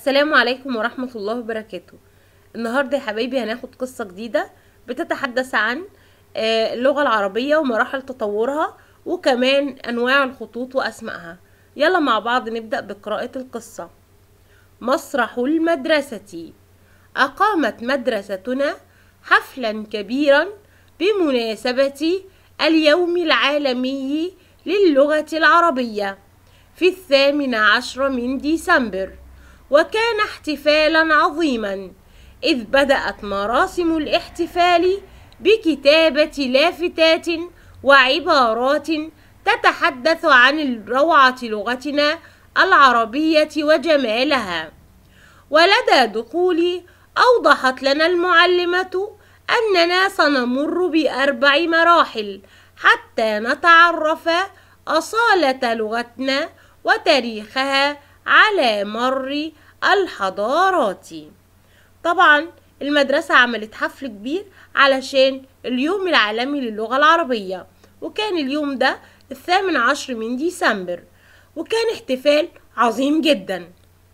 السلام عليكم ورحمة الله وبركاته النهاردة يا حبايبي هناخد قصة جديدة بتتحدث عن آه، اللغة العربية ومراحل تطورها وكمان أنواع الخطوط وأسمائها يلا مع بعض نبدأ بقراءة القصة مسرح المدرسة أقامت مدرستنا حفلا كبيرا بمناسبة اليوم العالمي للغة العربية في الثامن عشر من ديسمبر وكان احتفالا عظيما إذ بدأت مراسم الاحتفال بكتابة لافتات وعبارات تتحدث عن روعة لغتنا العربية وجمالها ولدى دخولي أوضحت لنا المعلمة أننا سنمر بأربع مراحل حتى نتعرف أصالة لغتنا وتاريخها على مر الحضارات طبعا المدرسة عملت حفل كبير علشان اليوم العالمي للغة العربية وكان اليوم ده الثامن عشر من ديسمبر وكان احتفال عظيم جدا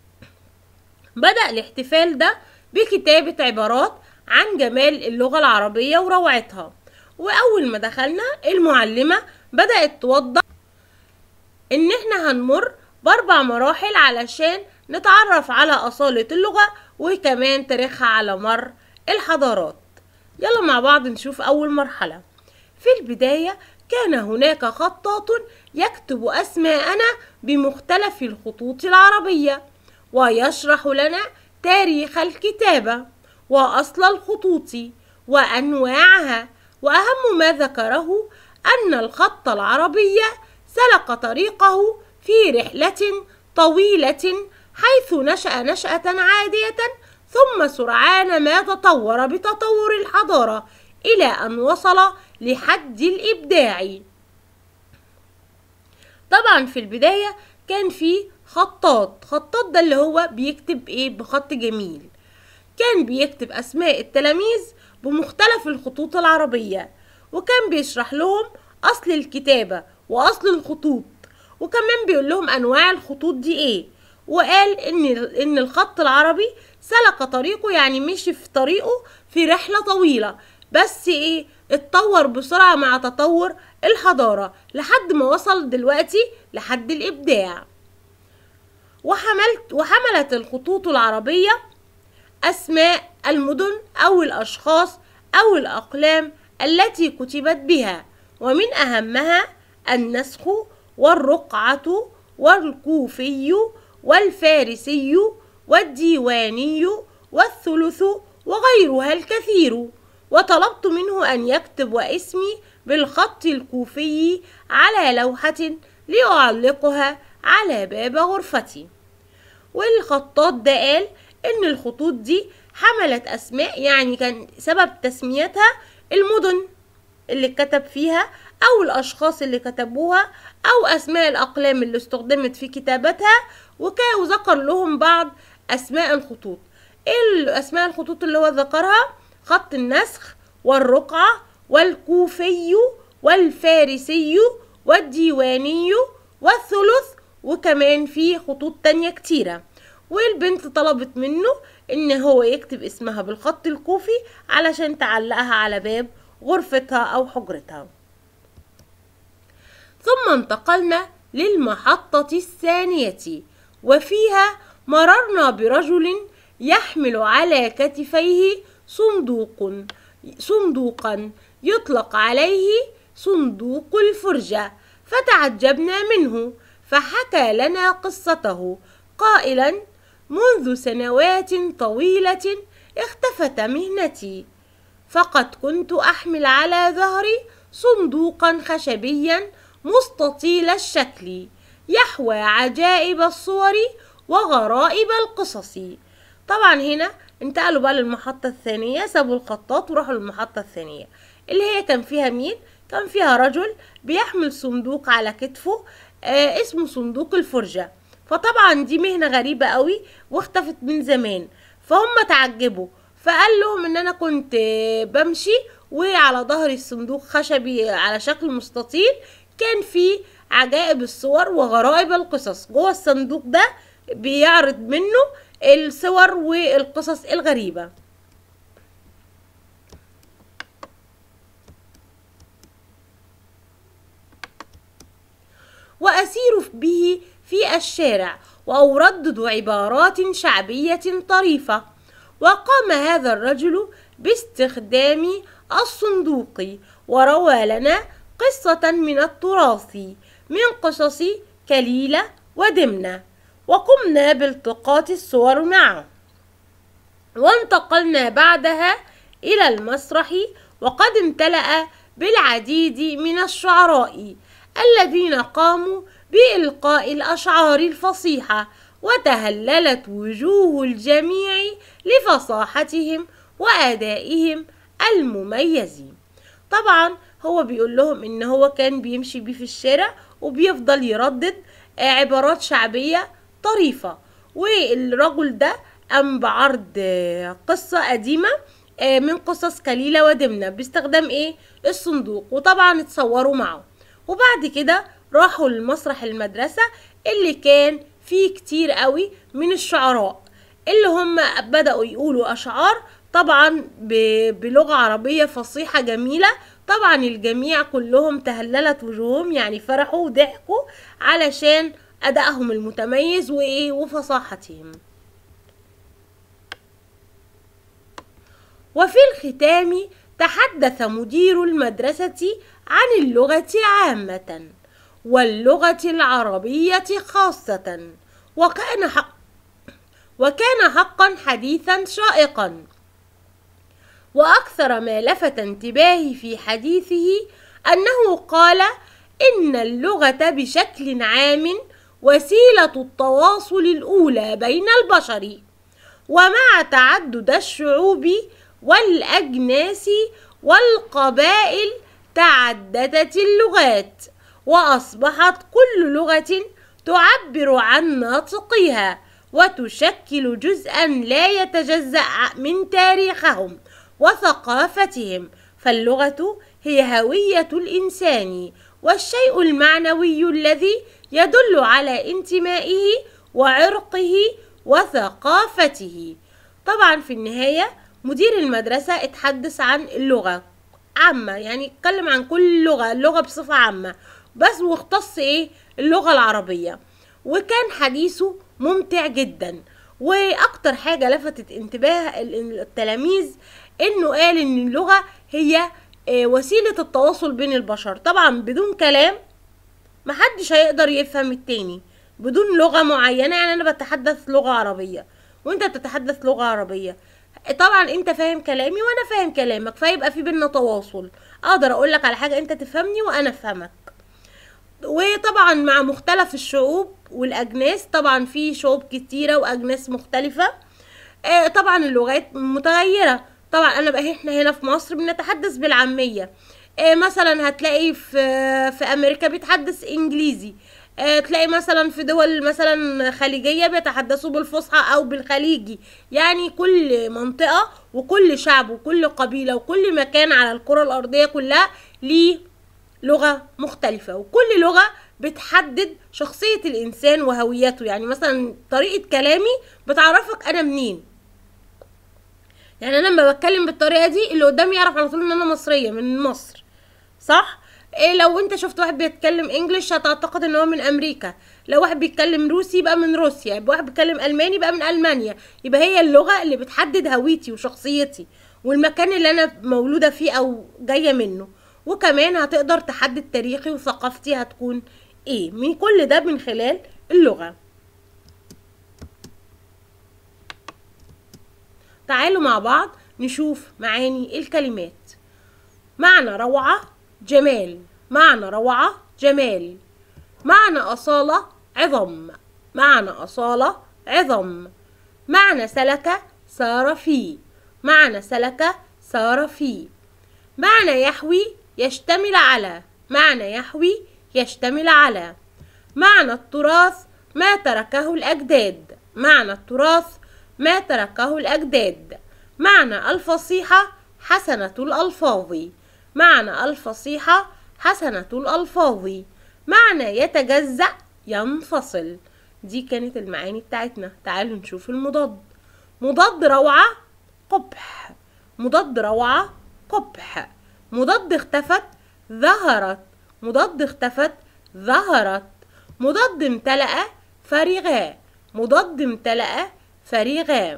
بدأ الاحتفال ده بكتابة عبارات عن جمال اللغة العربية وروعتها وأول ما دخلنا المعلمة بدأت توضح إن احنا هنمر بأربع مراحل علشان نتعرف على أصالة اللغة وكمان تاريخها على مر الحضارات يلا مع بعض نشوف أول مرحلة في البداية كان هناك خطاط يكتب أسماءنا بمختلف الخطوط العربية ويشرح لنا تاريخ الكتابة وأصل الخطوط وأنواعها وأهم ما ذكره أن الخط العربي سلك طريقه في رحلة طويلة حيث نشأ نشأة عادية ثم سرعان ما تطور بتطور الحضارة إلى أن وصل لحد الإبداع طبعا في البداية كان في خطاط خطاط ده اللي هو بيكتب ايه بخط جميل كان بيكتب أسماء التلاميذ بمختلف الخطوط العربية وكان بيشرح لهم أصل الكتابة وأصل الخطوط وكمان بيقول لهم أنواع الخطوط دي ايه وقال إن إن الخط العربي سلك طريقه يعني مشي في طريقه في رحلة طويلة بس ايه اتطور بسرعة مع تطور الحضارة لحد ما وصل دلوقتي لحد الإبداع وحملت وحملت الخطوط العربية أسماء المدن أو الأشخاص أو الأقلام التي كتبت بها ومن أهمها النسخ والرقعة والكوفي والفارسي والديواني والثلث وغيرها الكثير وطلبت منه أن يكتب اسمي بالخط الكوفي على لوحة لأعلقها على باب غرفتي والخطاط ده قال إن الخطوط دي حملت أسماء يعني كان سبب تسميتها المدن اللي كتب فيها أو الأشخاص اللي كتبوها أو أسماء الأقلام اللي استخدمت في كتابتها وكان وذكر لهم بعض أسماء الخطوط إيه أسماء الخطوط اللي هو ذكرها خط النسخ والرقعة والكوفي والفارسي والديواني والثلث وكمان في خطوط تانية كتيرة والبنت طلبت منه ان هو يكتب اسمها بالخط الكوفي علشان تعلقها على باب غرفتها او حجرتها ثم انتقلنا للمحطة الثانية وفيها مررنا برجل يحمل على كتفيه صندوق صندوقا يطلق عليه صندوق الفرجة فتعجبنا منه فحكى لنا قصته قائلا منذ سنوات طويلة اختفت مهنتي فقد كنت أحمل على ظهري صندوقا خشبيا مستطيل الشكل يحوى عجائب الصور وغرائب القصص طبعا هنا انتقلوا بقى للمحطة الثانية سابوا الخطاط وراحوا للمحطة الثانية اللي هي كان فيها مين؟ كان فيها رجل بيحمل صندوق على كتفه آه اسمه صندوق الفرجة فطبعا دي مهنة غريبة قوي واختفت من زمان فهم تعجبوا فقال لهم ان انا كنت آه، بمشي وعلى ظهري الصندوق خشبي على شكل مستطيل كان فيه عجائب الصور وغرائب القصص جوه الصندوق ده بيعرض منه الصور والقصص الغريبة وأسير به في الشارع وأردد عبارات شعبية طريفة وقام هذا الرجل باستخدام الصندوق وروى لنا قصة من التراث من قصص كليلة ودمنة وقمنا بالتقاط الصور معه وانتقلنا بعدها إلى المسرح وقد امتلأ بالعديد من الشعراء الذين قاموا بإلقاء الأشعار الفصيحة وتهللت وجوه الجميع لفصاحتهم وأدائهم المميز طبعا هو بيقول لهم ان هو كان بيمشي بيه في الشارع وبيفضل يردد آه، عبارات شعبية طريفة والرجل ده قام بعرض آه، قصة قديمة آه، من قصص كليلة ودمنة باستخدام ايه الصندوق وطبعا اتصوروا معه وبعد كده راحوا لمسرح المدرسة اللي كان فيه كتير قوي من الشعراء اللي هم بدأوا يقولوا أشعار طبعا ب- بلغة عربية فصيحة جميلة طبعا الجميع كلهم تهللت وجوههم يعني فرحوا وضحكوا علشان أدائهم المتميز وإيه وفصاحتهم وفي الختام تحدث مدير المدرسة عن اللغة عامة واللغة العربية خاصة وكان حق وكان حقا حديثا شائقا وأكثر ما لفت انتباهي في حديثه أنه قال إن اللغة بشكل عام وسيلة التواصل الأولى بين البشر ومع تعدد الشعوب والأجناس والقبائل تعددت اللغات وأصبحت كل لغة تعبر عن ناطقيها وتشكل جزءا لا يتجزأ من تاريخهم وثقافتهم فاللغة هي هوية الإنسان والشيء المعنوي الذي يدل على انتمائه وعرقه وثقافته طبعا في النهاية مدير المدرسة اتحدث عن اللغة عامة يعني اتكلم عن كل لغة اللغة بصفة عامة بس واختص ايه اللغة العربية وكان حديثه ممتع جدا واكتر حاجة لفتت انتباه ال- التلاميذ انه قال ان اللغة هي آه، وسيلة التواصل بين البشر طبعا بدون كلام محدش هيقدر يفهم التاني بدون لغة معينة يعني أنا بتحدث لغة عربية وأنت بتتحدث لغة عربية طبعا أنت فاهم كلامي وأنا فاهم كلامك فيبقى في بينا تواصل أقدر أقول لك على حاجة أنت تفهمني وأنا أفهمك وطبعا مع مختلف الشعوب والأجناس طبعا في شعوب كتيرة وأجناس مختلفة آه، طبعا اللغات متغيرة طبعا انا بقى احنا هنا في مصر بنتحدث بالعامية آه، مثلا هتلاقي في في امريكا بيتحدث انجليزي آه، تلاقي مثلا في دول مثلا خليجية بيتحدثوا بالفصحى او بالخليجي يعني كل منطقة وكل شعب وكل قبيلة وكل مكان على الكرة الارضية كلها ليه لغة مختلفة وكل لغة بتحدد شخصية الإنسان وهويته يعني مثلا طريقة كلامي بتعرفك أنا منين يعني أنا لما بتكلم بالطريقة دي اللي قدامي يعرف على طول إن أنا مصرية من مصر صح؟ إيه لو انت شفت واحد بيتكلم انجليش هتعتقد ان هو من امريكا لو واحد بيتكلم روسي يبقى من روسيا يبقى واحد بيتكلم الماني يبقى من المانيا يبقى هي اللغه اللي بتحدد هويتي وشخصيتي والمكان اللي انا مولوده فيه او جايه منه وكمان هتقدر تحدد تاريخي وثقافتي هتكون ايه من كل ده من خلال اللغه تعالوا مع بعض نشوف معاني الكلمات معنى روعة جمال معنى روعة جمال معنى أصالة عظم معنى أصالة عظم معنى سلك سار فيه معنى سلك سار فيه معنى يحوي يشتمل على معنى يحوي يشتمل على معنى التراث ما تركه الأجداد معنى التراث ما تركه الأجداد معنى الفصيحة حسنة الألفاظ معنى الفصيحة حسنة الألفاظ معنى يتجزأ ينفصل دي كانت المعاني بتاعتنا تعالوا نشوف المضاد مضاد روعة قبح مضاد روعة قبح مضاد اختفت ظهرت مضاد اختفت ظهرت مضاد امتلأ فرغا مضاد امتلأ فرغا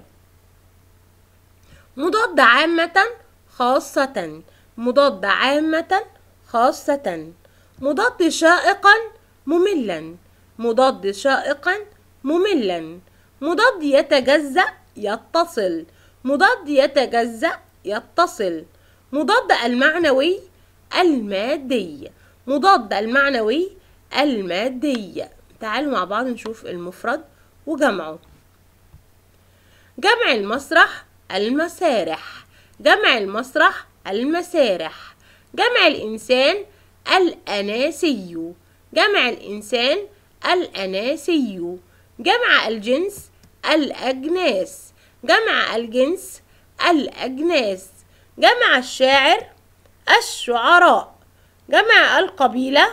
مضاد عامة خاصة مضاد عامة خاصة مضاد شائقا مملا مضاد شائقا مملا مضاد يتجزأ يتصل مضاد يتجزأ يتصل مضاد المعنوي المادي مضاد المعنوي المادي تعالوا مع بعض نشوف المفرد وجمعه جمع المسرح المسارح جمع المسرح المسارح جمع الإنسان الأناسي جمع الإنسان الأناسي جمع الجنس الأجناس جمع الجنس الأجناس جمع الشاعر الشعراء جمع القبيلة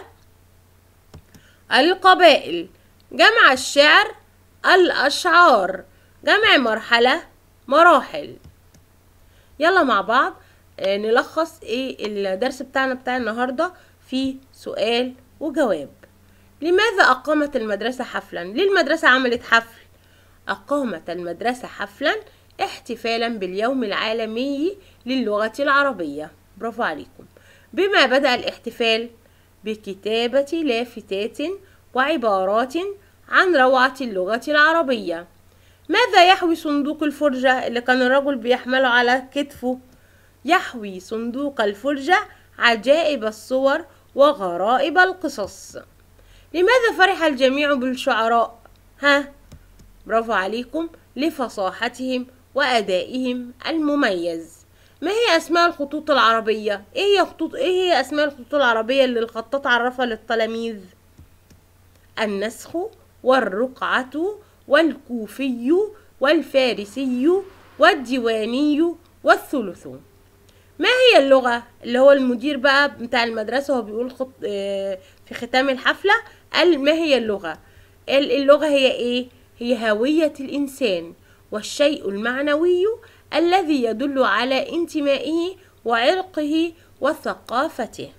القبائل جمع الشعر الأشعار جمع مرحلة مراحل يلا مع بعض آه، نلخص ايه الدرس بتاعنا بتاع النهاردة في سؤال وجواب لماذا أقامت المدرسة حفلا؟ ليه المدرسة عملت حفل؟ أقامت المدرسة حفلا احتفالا باليوم العالمي للغة العربية برافو عليكم بما بدأ الاحتفال بكتابة لافتات وعبارات عن روعة اللغة العربية ماذا يحوي صندوق الفرجة اللي كان الرجل بيحمله على كتفه يحوي صندوق الفرجة عجائب الصور وغرائب القصص لماذا فرح الجميع بالشعراء ها برافو عليكم لفصاحتهم وأدائهم المميز ما هي أسماء الخطوط العربية؟ إيه هي خطوط إيه هي أسماء الخطوط العربية اللي الخطاط عرفها للتلاميذ؟ النسخ والرقعة والكوفي والفارسي والديواني والثلث ما هي اللغة اللي هو المدير بقى بتاع المدرسة هو بيقول خط... آه، في ختام الحفلة قال ما هي اللغة ال- اللغة هي ايه هي هوية الإنسان والشيء المعنوي الذي يدل على انتمائه وعرقه وثقافته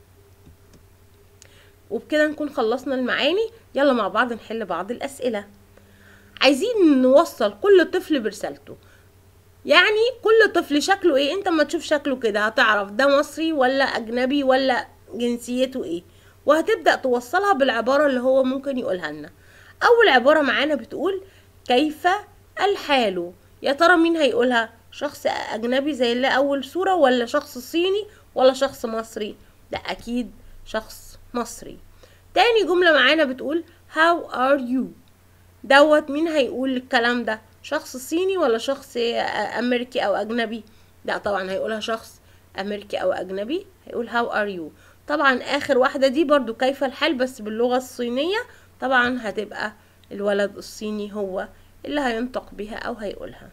وبكده نكون خلصنا المعاني يلا مع بعض نحل بعض الأسئلة عايزين نوصل كل طفل برسالته يعني كل طفل شكله ايه انت ما تشوف شكله كده هتعرف ده مصري ولا اجنبي ولا جنسيته ايه وهتبدأ توصلها بالعبارة اللي هو ممكن يقولها لنا اول عبارة معانا بتقول كيف الحال يا ترى مين هيقولها شخص اجنبي زي اللي اول صورة ولا شخص صيني ولا شخص مصري لا اكيد شخص مصري تاني جملة معانا بتقول how are you دوت مين هيقول الكلام ده شخص صيني ولا شخص امريكي او اجنبي لا طبعا هيقولها شخص امريكي او اجنبي هيقول how are you طبعا اخر واحدة دي برضو كيف الحال بس باللغة الصينية طبعا هتبقى الولد الصيني هو اللي هينطق بها او هيقولها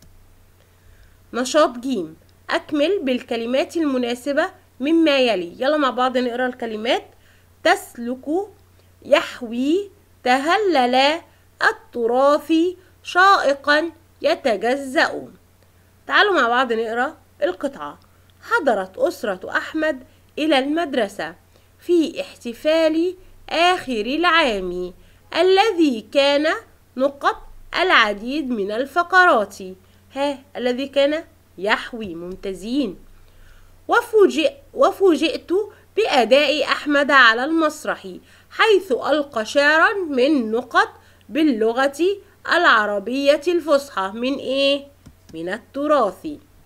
نشاط جيم اكمل بالكلمات المناسبة مما يلي يلا مع بعض نقرا الكلمات تسلك يحوي تهلل التراث شائقا يتجزأ تعالوا مع بعض نقرا القطعة حضرت أسرة أحمد إلى المدرسة في احتفال آخر العام الذي كان نقط العديد من الفقرات ها الذي كان يحوي ممتازين وفوجئ وفوجئت بأداء أحمد على المسرح حيث ألقى شعرا من نقط باللغة العربية الفصحى من إيه؟ من التراث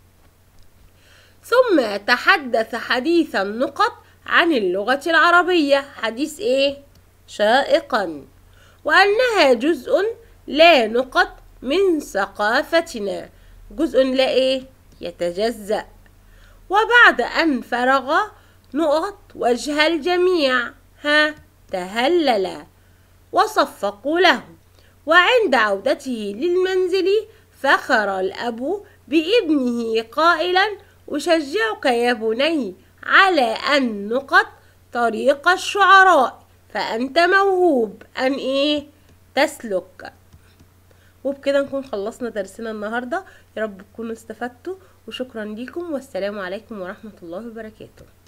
ثم تحدث حديث النقط عن اللغة العربية حديث إيه؟ شائقا وأنها جزء لا نقط من ثقافتنا جزء لا إيه؟ يتجزأ وبعد أن فرغ نقط وجه الجميع ها تهلل وصفقوا له وعند عودته للمنزل فخر الأب بابنه قائلا أشجعك يا بني على أن نقط طريق الشعراء فأنت موهوب أن إيه تسلك وبكده نكون خلصنا درسنا النهاردة يا رب تكونوا استفدتوا وشكرا ليكم والسلام عليكم ورحمة الله وبركاته